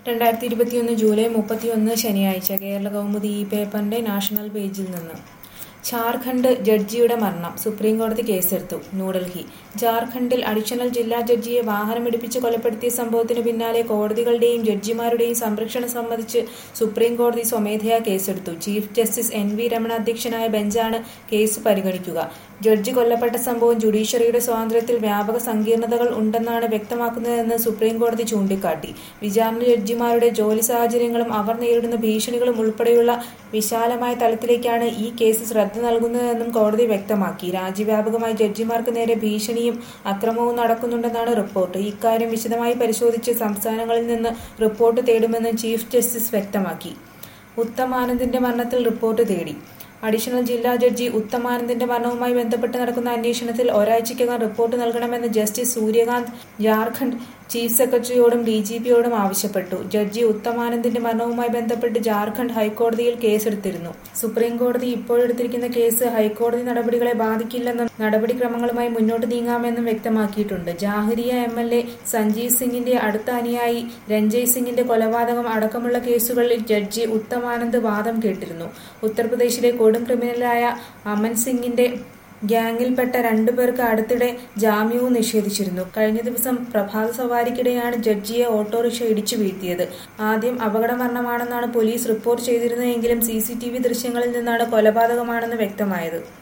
രണ്ടായിരത്തി ഇരുപത്തിയൊന്ന് ജൂലൈ മുപ്പത്തിയൊന്ന് ശനിയാഴ്ച കേരള കൗമുദി ഈ പേപ്പറിന്റെ നാഷണൽ പേജിൽ നിന്ന് ഝാർഖണ്ഡ് ജഡ്ജിയുടെ മരണം സുപ്രീംകോടതി കേസെടുത്തു ന്യൂഡൽഹി ജാർഖണ്ഡിൽ അഡീഷണൽ ജില്ലാ ജഡ്ജിയെ വാഹനമിടിപ്പിച്ച് കൊലപ്പെടുത്തിയ സംഭവത്തിന് പിന്നാലെ കോടതികളുടെയും ജഡ്ജിമാരുടെയും സംരക്ഷണം സംബന്ധിച്ച് സുപ്രീംകോടതി സ്വമേധയാ കേസെടുത്തു chief justice N V Ramana അധ്യക്ഷനായ ബെഞ്ചാണ് കേസ് പരിഗണിക്കുക ജഡ്ജി കൊല്ലപ്പെട്ട സംഭവം ജുഡീഷ്യറിയുടെ സ്വാതന്ത്ര്യത്തിൽ വ്യാപക സങ്കീർണതകൾ ഉണ്ടെന്നാണ് വ്യക്തമാക്കുന്നതെന്ന് സുപ്രീംകോടതി ചൂണ്ടിക്കാട്ടി വിചാരണ ജഡ്ജിമാരുടെ ജോലി സാഹചര്യങ്ങളും അവർ നേരിടുന്ന ഭീഷണികളും ഉൾപ്പെടെയുള്ള വിശാലമായ തലത്തിലേക്കാണ് ഈ കേസ് ശ്രദ്ധ നൽകുന്നതെന്നും കോടതി വ്യക്തമാക്കി രാജ്യവ്യാപകമായി ജഡ്ജിമാർക്ക് നേരെ ഭീഷണിയും അക്രമവും നടക്കുന്നുണ്ടെന്നാണ് റിപ്പോർട്ട് ഇക്കാര്യം വിശദമായി പരിശോധിച്ച് സംസ്ഥാനങ്ങളിൽ നിന്ന് റിപ്പോർട്ട് തേടുമെന്ന് ചീഫ് ജസ്റ്റിസ് വ്യക്തമാക്കി ഉത്തമാനന്ദിന്റെ മരണത്തിൽ റിപ്പോർട്ട് തേടി അഡീഷണൽ ജില്ലാ ജഡ്ജി ഉത്തമാനന്ദിന്റെ മരണവുമായി ബന്ധപ്പെട്ട് നടക്കുന്ന അന്വേഷണത്തിൽ ഒരാഴ്ചയ്ക്കകം റിപ്പോർട്ട് നൽകണമെന്ന് ജസ്റ്റിസ് സൂര്യകാന്ത് ജാർഖണ്ഡ് ചീഫ് സെക്രട്ടറിയോടും ഡി ജി പിയോടും ആവശ്യപ്പെട്ടു ജഡ്ജി ഉത്തമാനന്ദിന്റെ മരണവുമായി ബന്ധപ്പെട്ട് ജാർഖണ്ഡ് ഹൈക്കോടതിയിൽ കേസെടുത്തിരുന്നു സുപ്രീം കോടതി ഇപ്പോഴെടുത്തിരിക്കുന്ന കേസ് ഹൈക്കോടതി നടപടികളെ ബാധിക്കില്ലെന്നും നടപടിക്രമങ്ങളുമായി മുന്നോട്ട് നീങ്ങാമെന്നും വ്യക്തമാക്കിയിട്ടുണ്ട് Jharia M L A Sanjeev സിംഗിന്റെ അടുത്ത അനുയായി രഞ്ജയ് സിംഗിന്റെ കൊലപാതകം അടക്കമുള്ള കേസുകളിൽ ജഡ്ജി ഉത്തമാനന്ദ് വാദം കേട്ടിരുന്നു ഉത്തർപ്രദേശിലെ കൊടും ക്രിമിനലായ അമൻ സിംഗിന്റെ ഗ്യാങ്ങിൽപ്പെട്ട രണ്ടുപേർക്ക് അടുത്തിടെ ജാമ്യവും നിഷേധിച്ചിരുന്നു കഴിഞ്ഞ ദിവസം പ്രഭാത സവാരിക്കിടെയാണ് ജഡ്ജിയെ ഓട്ടോറിക്ഷ ഇടിച്ചു വീഴ്ത്തിയത് ആദ്യം അപകടമരണമാണെന്നാണ് പോലീസ് റിപ്പോർട്ട് ചെയ്തിരുന്നതെങ്കിലും സി ദൃശ്യങ്ങളിൽ നിന്നാണ് കൊലപാതകമാണെന്ന് വ്യക്തമായത്